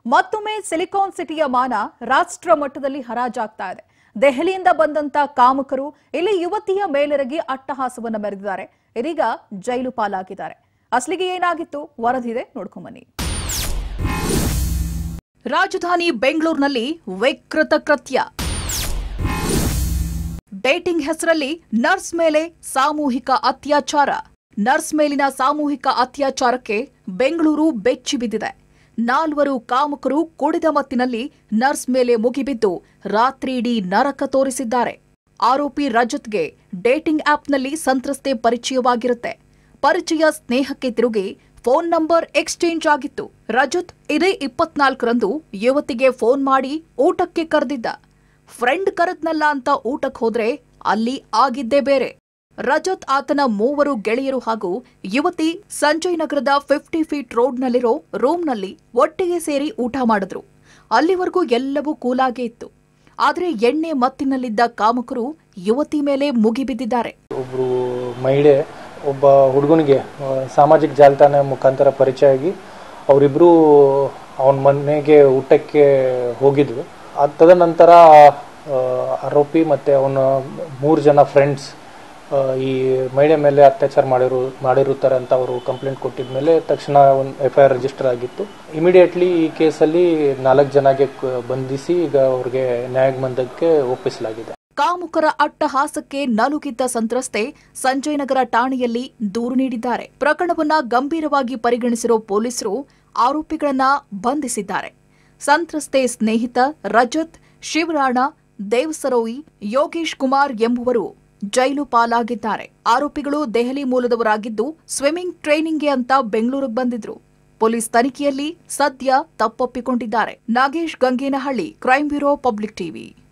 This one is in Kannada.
ಮತ್ತೊಮ್ಮೆ ಸಿಲಿಕಾನ್ ಸಿಟಿಯ ಮಾನ ರಾಷ್ಟ್ರ ಮಟ್ಟದಲ್ಲಿ ಹರಾಜಾಗ್ತಾ ಇದೆ ದೆಹಲಿಯಿಂದ ಬಂದಂತ ಕಾಮಕರು ಇಲ್ಲಿ ಯುವತಿಯ ಮೇಲೆರಗಿ ಅಟ್ಟಹಾಸವನ್ನ ಮೆರೆದಿದ್ದಾರೆ ಇದೀಗ ಜೈಲು ಪಾಲಾಗಿದ್ದಾರೆ ಅಸಲಿಗೆ ಏನಾಗಿತ್ತು ವರದಿದೆ ನೋಡ್ಕೊಂಬನ್ನಿ ರಾಜಧಾನಿ ಬೆಂಗಳೂರಿನಲ್ಲಿ ವಿಕೃತ ಕೃತ್ಯ ಡೇಟಿಂಗ್ ಹೆಸರಲ್ಲಿ ನರ್ಸ್ ಮೇಲೆ ಸಾಮೂಹಿಕ ಅತ್ಯಾಚಾರ ನರ್ಸ್ ಮೇಲಿನ ಸಾಮೂಹಿಕ ಅತ್ಯಾಚಾರಕ್ಕೆ ಬೆಂಗಳೂರು ಬೆಚ್ಚಿ ಬಿದ್ದಿದೆ ನಾಲ್ವರು ಕಾಮಕರು ಕುಡಿದ ಮತ್ತಿನಲ್ಲಿ ನರ್ಸ್ ಮೇಲೆ ಮುಗಿಬಿದ್ದು ರಾತ್ರಿಯಿಡೀ ನರಕ ತೋರಿಸಿದ್ದಾರೆ ಆರೋಪಿ ರಜತ್ಗೆ ಡೇಟಿಂಗ್ ಆಪ್ನಲ್ಲಿ ಸಂತ್ರಸ್ತೆ ಪರಿಚಯವಾಗಿರುತ್ತೆ ಪರಿಚಯ ಸ್ನೇಹಕ್ಕೆ ತಿರುಗಿ ಫೋನ್ ನಂಬರ್ ಎಕ್ಸ್ಚೇಂಜ್ ಆಗಿತ್ತು ರಜತ್ ಇದೇ ಇಪ್ಪತ್ನಾಲ್ಕರಂದು ಯುವತಿಗೆ ಫೋನ್ ಮಾಡಿ ಊಟಕ್ಕೆ ಕರೆದಿದ್ದ ಫ್ರೆಂಡ್ ಕರೆದ್ನಲ್ಲ ಅಂತ ಊಟಕ್ಕೆ ಹೋದ್ರೆ ಅಲ್ಲಿ ಆಗಿದ್ದೇ ಬೇರೆ ರಜತ್ ಆತನ ಮೂವರು ಗೆಳೆಯರು ಹಾಗೂ ಯುವತಿ ಸಂಜಯ್ ನಗರದ ಫಿಫ್ಟಿ ಫೀಟ್ ರೋಡ್ನಲ್ಲಿರೋ ರೂಮ್ನಲ್ಲಿ ಒಟ್ಟಿಗೆ ಸೇರಿ ಊಟ ಮಾಡಿದ್ರು ಅಲ್ಲಿವರೆಗೂ ಎಲ್ಲವೂ ಕೂಲಾಗೇ ಇತ್ತು ಆದ್ರೆ ಎಣ್ಣೆ ಮತ್ತಿನಲ್ಲಿದ್ದ ಕಾಮಕರು ಯುವತಿ ಮೇಲೆ ಮುಗಿಬಿದ್ದಿದ್ದಾರೆ ಒಬ್ಬರು ಮಹಿಳೆ ಒಬ್ಬ ಹುಡುಗನಿಗೆ ಆ, ಸಾಮಾಜಿಕ ಜಾಲತಾಣ ಮುಖಾಂತರ ಪರಿಚಯ ಆಗಿ ಅವರಿಬ್ಬರು ಅವನ ಮನೆಗೆ ಊಟಕ್ಕೆ ಹೋಗಿದ್ವು ಅದ್ ತದನಂತರ ಆ, ಆರೋಪಿ ಮತ್ತು ಅವನ ಮೂರು ಜನ ಫ್ರೆಂಡ್ಸ್ ಈ ಮಹಿಳೆ ಮೇಲೆ ಅತ್ಯಾಚಾರ ಮಾಡಿರು ಮಾಡಿರುತ್ತಾರೆ ಅಂತ ಅವರು ಕಂಪ್ಲೇಂಟ್ ಕೊಟ್ಟಿದ ಮೇಲೆ ತಕ್ಷಣ ಒಂದು ಎಫ್ ಐ ಆರ್ ರಿಜಿಸ್ಟರ್ ಆಗಿತ್ತು ಇಮಿಡಿಯೇಟ್ಲಿ ಈ ಕೇಸಲ್ಲಿ ನಾಲ್ಕು ಜನಗೆ ಕ- ಬಂಧಿಸಿ ಈಗ ಅವ್ರಿಗೆ ನ್ಯಾಯಬಂಧಕ್ಕೆ ಒಪ್ಪಿಸಲಾಗಿದೆ ಕಾಮುಕರ ಅಟ್ಟಹಾಸಕ್ಕೆ ನಲುಗಿದ್ದ ಸಂತ್ರಸ್ತೆ ಸಂಜಯ್ ನಗರ ಠಾಣೆಯಲ್ಲಿ ದೂರು ನೀಡಿದ್ದಾರೆ ಪ್ರಕರಣವನ್ನ ಗಂಭೀರವಾಗಿ ಪರಿಗಣಿಸಿರೋ ಪೊಲೀಸರು ಆರೋಪಿಗಳನ್ನ ಬಂಧಿಸಿದ್ದಾರೆ ಸಂತ್ರಸ್ತೆ ಸ್ನೇಹಿತ ರಜತ್ ಶಿವರಾಣ ದೇವಸರೋಯಿ ಯೋಗೇಶ್ ಕುಮಾರ್ ಎಂಬುವರು ಜೈಲು ಪಾಲಾಗಿದ್ದಾರೆ ಆರೋಪಿಗಳು ದೆಹಲಿ ಮೂಲದವರಾಗಿದ್ದು ಸ್ವಿಮ್ಮಿಂಗ್ ಟ್ರೈನಿಂಗ್ಗೆ ಅಂತ ಬೆಂಗಳೂರಿಗೆ ಬಂದಿದ್ರು ಪೊಲೀಸ್ ತನಿಖೆಯಲ್ಲಿ ಸದ್ಯ ತಪ್ಪೊಪ್ಪಿಕೊಂಡಿದ್ದಾರೆ Nagesh Gangenahalli crime bureau public TV